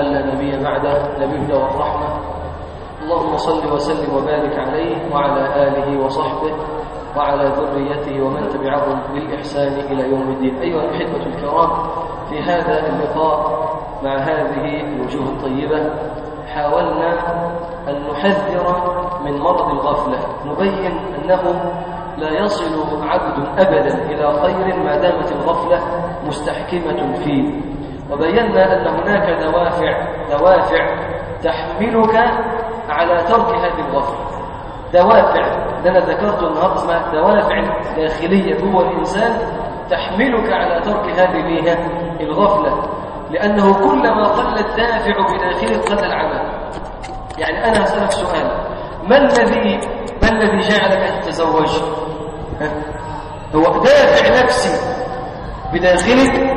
لا نبي بعده نبيك والرحمة اللهم صل وسلم وبارك عليه وعلى آله وصحبه وعلى ذريته ومن تبعهم بالإحسان إلى يوم الدين أيها الأحبة الكرام في هذا اللقاء مع هذه الوجوه الطيبة حاولنا أن نحذر من مرض الغفلة نبين أنه لا يصل عبد أبدا إلى خير ما دامت الغفلة مستحكمة فيه وبينا أن هناك دوافع دوافع تحملك على ترك هذه الغفلة دوافع اللي أنا ذكرته النهارده اسمها دوافع داخلية جوه الإنسان تحملك على ترك هذه الغفلة لأنه كلما قل الدافع بداخلك قل العمل يعني أنا هسألك سؤال ما الذي ما الذي جعلك تتزوج هو دافع نفسي بداخلك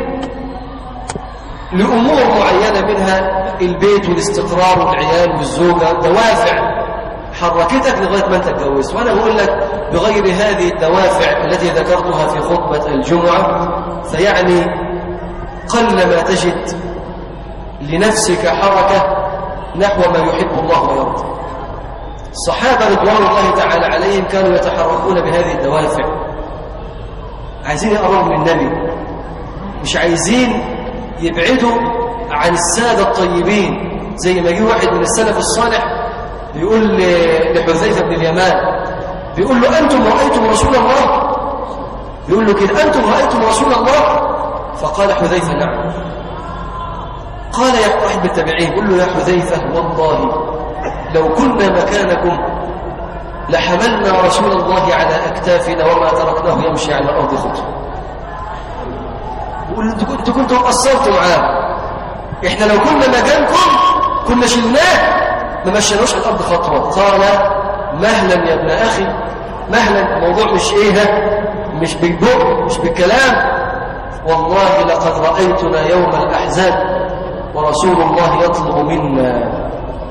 لأمور معينة منها البيت والاستقرار والعيال والزوجة دوافع حركتك لغاية ما انت اتجوزت وأنا بقول لك بغير هذه الدوافع التي ذكرتها في خطبة الجمعة فيعني قل ما تجد لنفسك حركة نحو ما يحب الله ويرضى الصحابة رضوان الله تعالى عليهم كانوا يتحركون بهذه الدوافع عايزين يقربوا من النبي مش عايزين يبعدوا عن السادة الطيبين زي ما جه واحد من السلف الصالح بيقول لحذيفة بن اليمان بيقول له أنتم رأيتم رسول الله بيقول له كده أنتم رأيتم رسول الله فقال حذيفة نعم قال يا واحد بالتابعين قل له يا حذيفة والله لو كنا مكانكم لحملنا رسول الله على أكتافنا وما تركناه يمشي على الأرض خطوة يقول انتوا كنتوا قصرتوا معاه احنا لو كنا مكانكم كنا شلناه ما مشيناش على الأرض خطوة قال مهلا يا ابن أخي مهلا الموضوع مش إيه مش بالبق مش بالكلام والله لقد رأيتنا يوم الأحزاب ورسول الله يطلب منا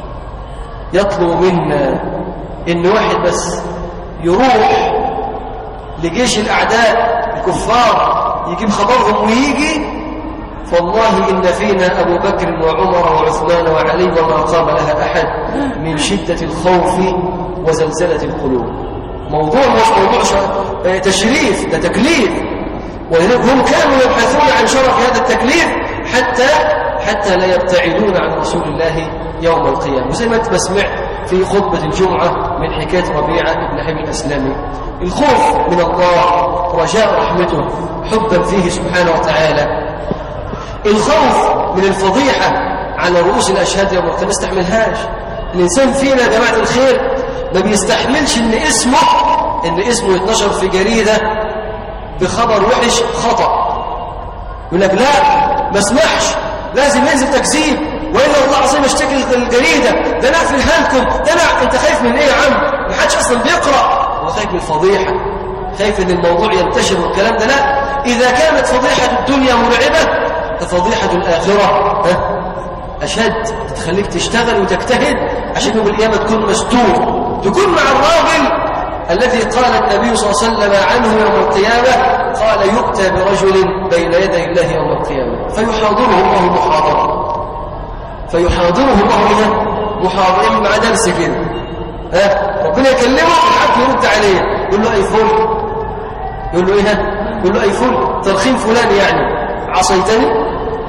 يطلب منا إن واحد بس يروح لجيش الأعداء الكفار يجيب خبرهم ويجي فالله إن فينا أبو بكر وعمر وعثمان وعلي وما قام لها أحد من شدة الخوف وزلزلة القلوب موضوع مش موضوع تشريف ده تكليف ولذلك هم كانوا يبحثون عن شرف هذا التكليف حتى حتى لا يبتعدون عن رسول الله يوم القيامة وزي ما انت بسمع في خطبة الجمعة من حكاية ربيعة بن حبي الأسلامي الخوف من الله رجاء رحمته حبا فيه سبحانه وتعالى الخوف من الفضيحة على رؤوس الأشهاد يوم القيامة ما يستحملهاش الإنسان فينا يا جماعة الخير ما بيستحملش إن اسمه إن اسمه يتنشر في جريدة بخبر وحش خطأ يقول لك لا ما اسمحش لازم ينزل تكذيب وإلا الله العظيم اشتكي الجريدة ده أنا أقفلها لكم ده أنا أنت خايف من إيه يا عم ما حدش أصلا بيقرأ هو خايف من الفضيحة خايف إن الموضوع ينتشر والكلام ده لا إذا كانت فضيحة الدنيا مرعبة ففضيحة الآخرة أشد تخليك تشتغل وتجتهد عشان يوم القيامة تكون مستور تكون مع الراجل الذي قال النبي صلى الله عليه وسلم عنه يوم القيامة قال يؤتى برجل بين يدي الله يوم القيامة فيحاضره الله محاضرة فيحاضره الله إذا محاضرة مع درس كده ها ربنا يكلمه الحق يرد عليه يقول له أي فل يقول له إيه يقول له أي فل ترخيم فلان يعني عصيتني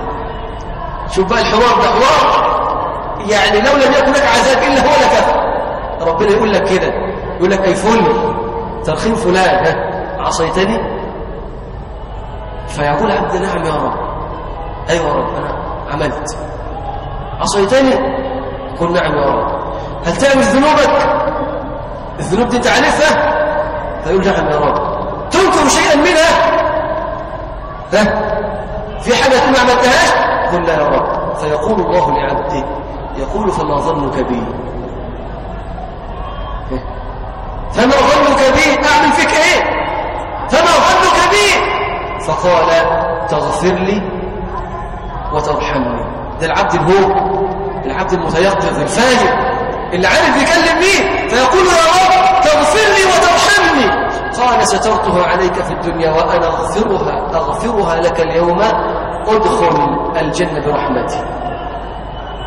شوف بقى الحوار ده حوار يعني لو لم يكن لك عذاب إلا هو لكفى ربنا يقول لك كده يقول لك أي فل ترخيم فلان ها عصيتني فيقول عبد نعم يا رب أيوة يا رب أنا عملت عصيتني قل نعم يا رب هل تعمل ذنوبك الذنوب دي تعرفها فيقول نعم يا رب تنكر شيئا منها ها في حاجة تكون ما عملتهاش قل لا يا رب فيقول الله لعبده يقول فما ظنك بي فما ظنك بي أعمل فيك إيه فما ظنك بي فقال تغفر لي وترحمني ده العبد الهو العبد المتيقظ الفاهم اللي عارف يكلم مين فيقول يا رب تغفر لي وترحمني قال سترتها عليك في الدنيا وأنا أغفرها أغفرها لك اليوم ادخل الجنة برحمتي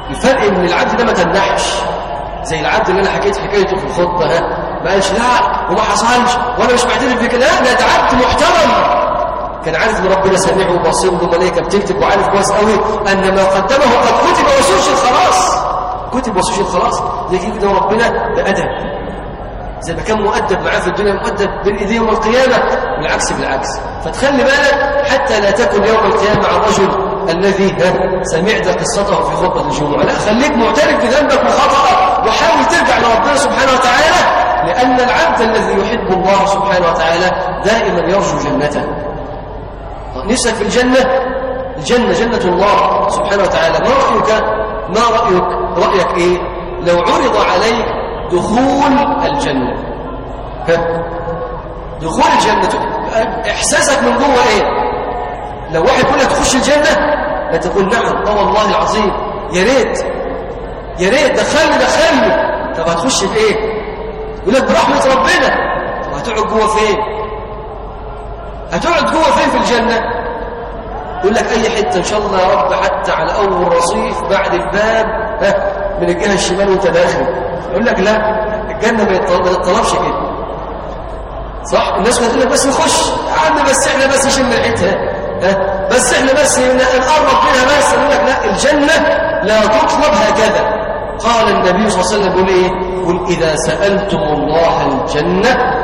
الفرق ان العبد ده ما تنحش زي العبد اللي انا حكيت حكايته في الخطبه ها ما قالش لا وما حصلش وانا مش معترف بك لا ده عبد محترم كان عارف ان ربنا سميع وبصير وملائكه بتكتب وعارف كويس قوي ان ما قدمه قد كتب وسجل خلاص كتب وسجل خلاص لكن كده ربنا بادب زي ما كان مؤدب معاه في الدنيا مؤدب بين ايديه يوم القيامه بالعكس بالعكس فتخلي بالك حتى لا تكن يوم القيامه مع الرجل الذي سمعت قصته في خطبه الجمعه لا خليك معترف بذنبك وخطأك وحاول ترجع لربنا سبحانه وتعالى لان العبد الذي يحب الله سبحانه وتعالى دائما يرجو جنته نفسك في الجنة الجنة جنة الله سبحانه وتعالى ما رأيك ما رأيك رأيك إيه لو عرض عليك دخول الجنة ها؟ دخول الجنة إحساسك من جوه إيه لو واحد يقول لك تخش الجنة لا تقول نعم اه والله العظيم يا ريت يا ريت دخلني دخلني طب هتخش بإيه يقول لك برحمة ربنا طب هتقعد جوه فين هتقعد جوه فين في الجنة يقول لك أي حتة إن شاء الله يا رب حتى على أول رصيف بعد الباب ها من الجهة الشمال وانت داخل يقول لك لا الجنة ما يتطلبش كده صح الناس بتقول لك بس نخش يا عم بس احنا بس نشم ريحتها ها بس احنا بس نقرب منها بس يقول لك لا الجنة لا تطلب هكذا قال النبي صلى الله عليه وسلم يقول ايه قل إذا سألتم الله الجنة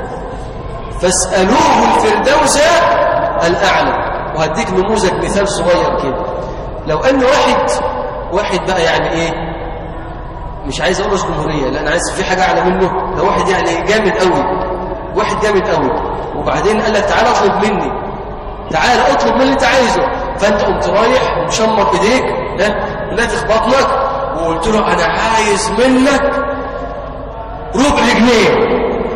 فاسألوه الفردوس الأعلى وهديك نموذج مثال صغير كده لو أن واحد واحد بقى يعني إيه مش عايز أقول رئيس جمهورية لأن عايز في حاجة أعلى منه ده واحد يعني جامد قوي واحد جامد قوي وبعدين قال لك تعالى اطلب مني تعالى اطلب من اللي انت عايزه فانت قمت رايح ومشمر ايديك ها نافخ بطنك وقلت له انا عايز منك ربع جنيه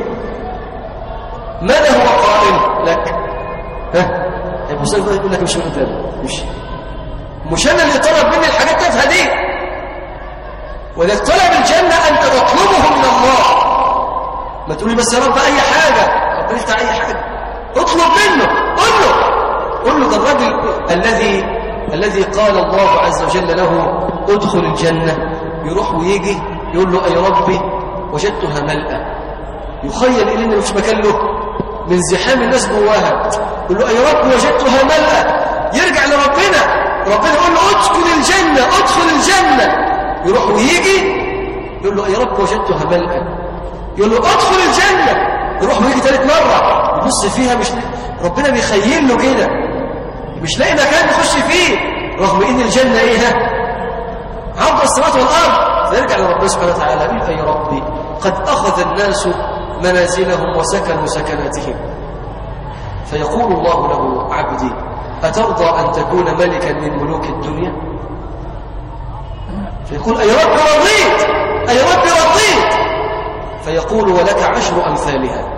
ماذا هو قائل لك ها يبص يقول لك مش قدام مش مش انا اللي طلب مني الحاجات تافهه دي وإذا طلب الجنة أنت تطلبه من الله ما تقولي بس يا رب أي حاجة ربنا يفتح أي حاجة اطلب منه قل له قل له ده الرجل الذي الذي قال الله عز وجل له ادخل الجنة يروح ويجي يقول له أي ربي وجدتها ملأة يخيل إليه إنه مش مكان له من زحام الناس جواها يقول له أي رب وجدتها ملأة يرجع لربنا ربنا يقول له ادخل الجنة ادخل الجنة يروح ويجي يقول له يا رب وجدتها ملأة يقول له ادخل الجنة يروح ويجي ثالث مرة يبص فيها مش ربنا بيخيل له كده مش لاقي مكان يخش فيه رغم ان الجنة ايه ها عرض السماوات والارض فيرجع لربنا سبحانه وتعالى يقول يا ربي قد اخذ الناس منازلهم وسكنوا سكناتهم فيقول الله له عبدي أترضى أن تكون ملكا من ملوك الدنيا فيقول أي رب رضيت أي رب رضيت فيقول ولك عشر أمثالها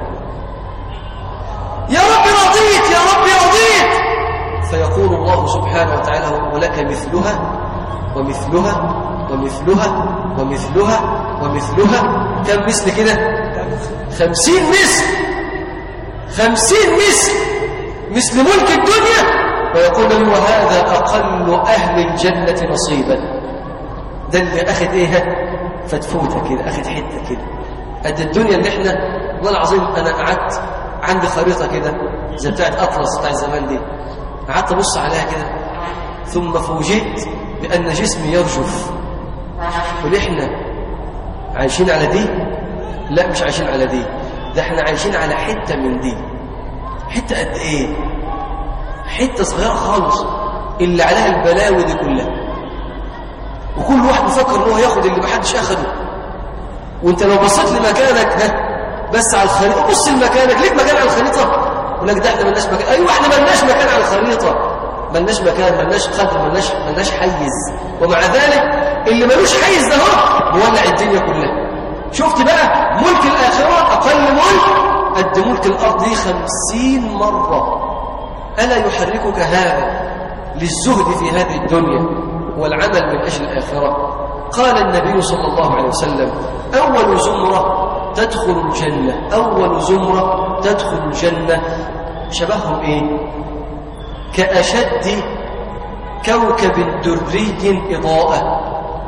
يا رب رضيت يا رب رضيت فيقول الله سبحانه وتعالى ولك مثلها ومثلها ومثلها ومثلها ومثلها كم مثل كده خمسين مثل خمسين مثل مثل ملك الدنيا ويقول له وهذا أقل أهل الجنة نصيبا ده اللي أخذ إيه فتفوتة كده أخذ حتة كده قد الدنيا اللي احنا والله العظيم أنا قعدت عندي خريطة كده زي بتاعت أطلس بتاع زمان دي قعدت أبص عليها كده ثم فوجئت بأن جسمي يرجف ونحن عايشين على دي لا مش عايشين على دي ده احنا عايشين على حتة من دي حتة قد ايه حتة صغيرة خالص اللي عليها البلاوي دي كلها وكل واحد بيفكر ان هو ياخد اللي محدش اخده وانت لو بصيت لمكانك ها بس على الخريطة بص لمكانك ليك مكان على الخريطة يقول لك ده احنا ملناش مكان ايوه احنا ملناش مكان على الخريطة ملناش مكان ملناش قدر ملناش ملناش حيز ومع ذلك اللي ملوش حيز ده هو مولع الدنيا كلها شفت بقى ملك الآخرة أقل ملك قد ملك الأرض خمسين مرة ألا يحركك هذا للزهد في هذه الدنيا والعمل من أجل الآخرة قال النبي صلى الله عليه وسلم أول زمرة تدخل الجنة أول زمرة تدخل الجنة شبههم إيه كأشد كوكب دري إضاءة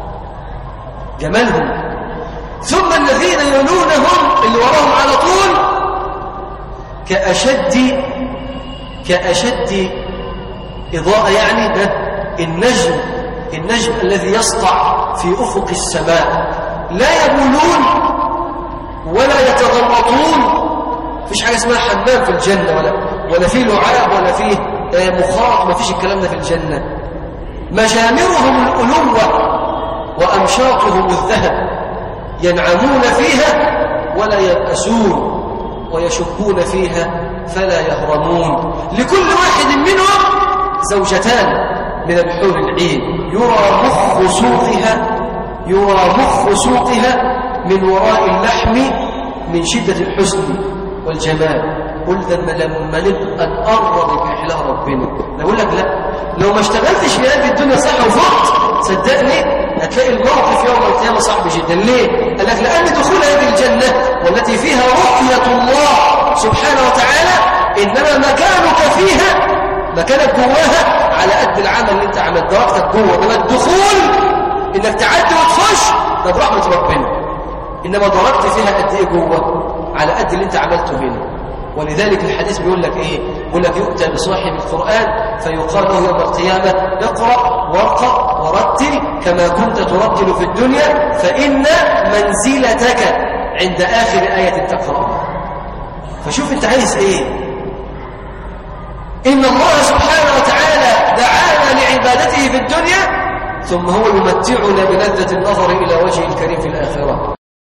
جمالهم ثم الذين يلونهم اللي وراهم على طول كأشد كأشد إضاءة يعني ده النجم النجم الذي يسطع في أفق السماء لا يبولون ولا يتغرطون فيش حاجة اسمها حمام في الجنة ولا ولا فيه لعاب ولا فيه مخاط ما فيش الكلام ده في الجنة مجامرهم الألوة وأمشاطهم الذهب ينعمون فيها ولا يبأسون ويشبون فيها فلا يهرمون لكل واحد منهم زوجتان من الحور العين يرى مخ سوقها يرى مخ سوقها من وراء اللحم من شدة الحسن والجمال قلت لما نبقى نقرب بإحلاء ربنا نقول لك لا لو ما اشتغلتش في هذه الدنيا صح وفقت صدقني هتلاقي الموقف يوم القيامة صعب جدا ليه؟ قال لك لأن دخول هذه الجنة والتي فيها رؤية الله سبحانه وتعالى إنما مكانك فيها مكانك جواها على قد العمل اللي انت عملت درجتك جوه انما الدخول انك تعدي وتخش ده برحمة ربنا انما درجت فيها قد ايه جوه على قد اللي انت عملته هنا ولذلك الحديث بيقول لك ايه بيقول لك يؤتى بصاحب القرآن فيقال له يوم القيامة اقرأ وارقى ورتل كما كنت ترتل في الدنيا فإن منزلتك عند آخر آية تقرأها فشوف انت عايز ايه إن الله سبحانه وتعالى دعانا لعبادته في الدنيا ثم هو يمتعنا بلذة النظر إلى وجه الكريم في الآخرة